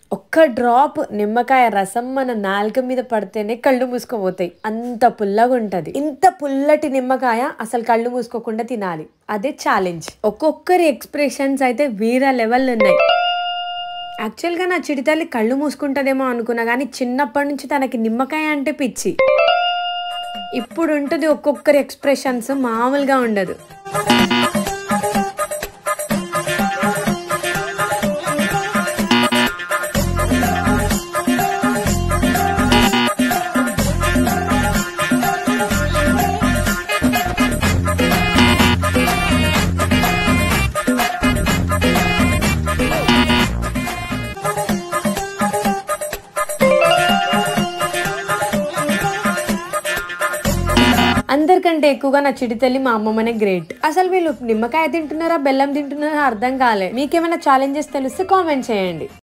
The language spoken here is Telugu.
ఒక్క డ్రాప్ నిమ్మకాయ రసం మన నాలుక మీద పడితేనే కళ్ళు మూసుకోపోతాయి అంత పుల్లగా ఉంటది ఇంత పుల్లటి నిమ్మకాయ అసలు కళ్ళు మూసుకోకుండా తినాలి అదే ఛాలెంజ్ ఒక్కొక్కరి ఎక్స్ప్రెషన్స్ అయితే వీర లెవెల్ ఉన్నాయి యాక్చువల్గా నా చిడితల్లి కళ్ళు మూసుకుంటుందేమో అనుకున్నా కానీ చిన్నప్పటి నుంచి తనకి నిమ్మకాయ అంటే పిచ్చి ఇప్పుడు ఉంటుంది ఒక్కొక్కరి ఎక్స్ప్రెషన్స్ మామూలుగా ఉండదు అందరికంటే ఎక్కువగా నా చిడితల్లి మా అమ్మమ్మనే గ్రేట్ అసలు వీళ్ళు నిమ్మకాయ తింటున్నారా బెల్లం తింటున్నారా అర్థం కాలే మీకేమైనా ఛాలెంజెస్ తెలిస్తే కామెంట్ చేయండి